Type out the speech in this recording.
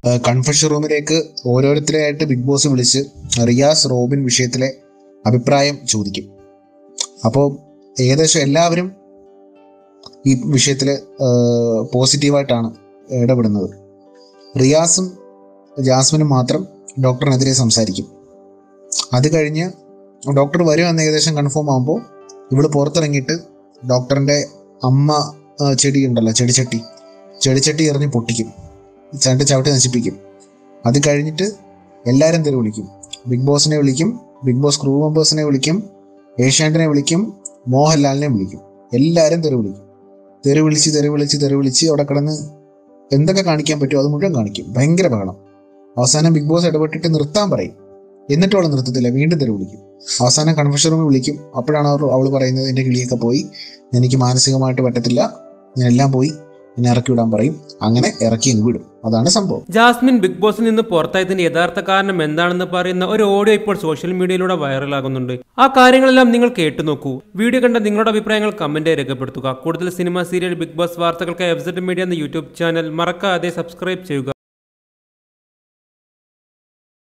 confession റൂമിലേക്ക് ഓരോരുത്തരെയായിട്ട് big boss വിളിച്ച് Riyas Robin വിഷയത്തിലെ അഭിപ്രായം ചോദിക്കും അപ്പോൾ ഏകദേശം എല്ലാവരും ഈ വിഷയത്തിൽ പോസിറ്റീവായിട്ടാണ് ഇടപെടുന്നത് റിയാസും ജാസ്മിനും മാത്രം ഡോക്ടറിനെതിരെ സംസാരിക്കും അത് കഴിഞ്ഞ് ഡോക്ടർ വരുമെന്ന് ഏകദേശം കൺഫേം ആകുമ്പോൾ ഇവള് പുറത്തിറങ്ങിയിട്ട് ഡോക്ടറിന്റെ അമ്മ ആ, ചെടി ഉണ്ടല്ലോ ചെടിച്ചട്ടി ചെടിച്ചട്ടി എറിഞ്ഞ് പൊട്ടിക്കും ചണ്ട് ചവിട്ടി നശിപ്പിക്കും അത് കഴിഞ്ഞിട്ട് എല്ലാവരും തെറി വിളിക്കും ബിഗ് ബോസിനെ വിളിക്കും ബിഗ് ബോസ് ക്രൂ മെമ്പേഴ്സിനെ വിളിക്കും ഏഷ്യാനെറ്റിനെ വിളിക്കും മോഹൻലാലിനെ വിളിക്കും എല്ലാവരും തെറി വിളിക്കും തെറി വിളിച്ച് തെറി വിളിച്ച് തെറി വിളിച്ച് അവിടെ കിടന്ന് എന്തൊക്കെ കാണിക്കാൻ പറ്റുമോ അത് മുഴുവൻ കാണിക്കും ഭയങ്കര ബഹളം അവസാനം ബിഗ് ബോസ് ഇടപെട്ടിട്ട് നിർത്താൻ പറയും എന്നിട്ടും അവൾ നിർത്തത്തില്ല വീണ്ടും തെറി വിളിക്കും അവസാനം കൺഫഷൻ റൂമിൽ വിളിക്കും അപ്പോഴാണ് അവർ അവൾ പറയുന്നത് എൻ്റെ കിളിയൊക്കെ പോയി എനിക്ക് മാനസികമായിട്ട് പറ്റത്തില്ല ഞാൻ എല്ലാം പോയി എന്നെ ഇറക്കി വിടാൻ പറയും അങ്ങനെ ഇറക്കി അങ്ങ് വിടും അതാണ് സംഭവം ജാസ്മിൻ ബിഗ് ബോസിൽ നിന്ന് പുറത്തായതിന്റെ യഥാർത്ഥ കാരണം എന്താണെന്ന് പറയുന്ന ഒരു ഓഡിയോ ഇപ്പോൾ സോഷ്യൽ മീഡിയയിലൂടെ വൈറലാകുന്നുണ്ട് ആ കാര്യങ്ങളെല്ലാം നിങ്ങൾ കേട്ടു നോക്കൂ വീഡിയോ കണ്ട നിങ്ങളുടെ അഭിപ്രായങ്ങൾ കമന്റായി രേഖപ്പെടുത്തുക കൂടുതൽ സിനിമ സീരിയൽ ബിഗ് ബോസ് വാർത്തകൾക്ക് എഫ് മീഡിയ എന്ന യൂട്യൂബ് ചാനൽ മറക്കാതെ സബ്സ്ക്രൈബ് ചെയ്യുക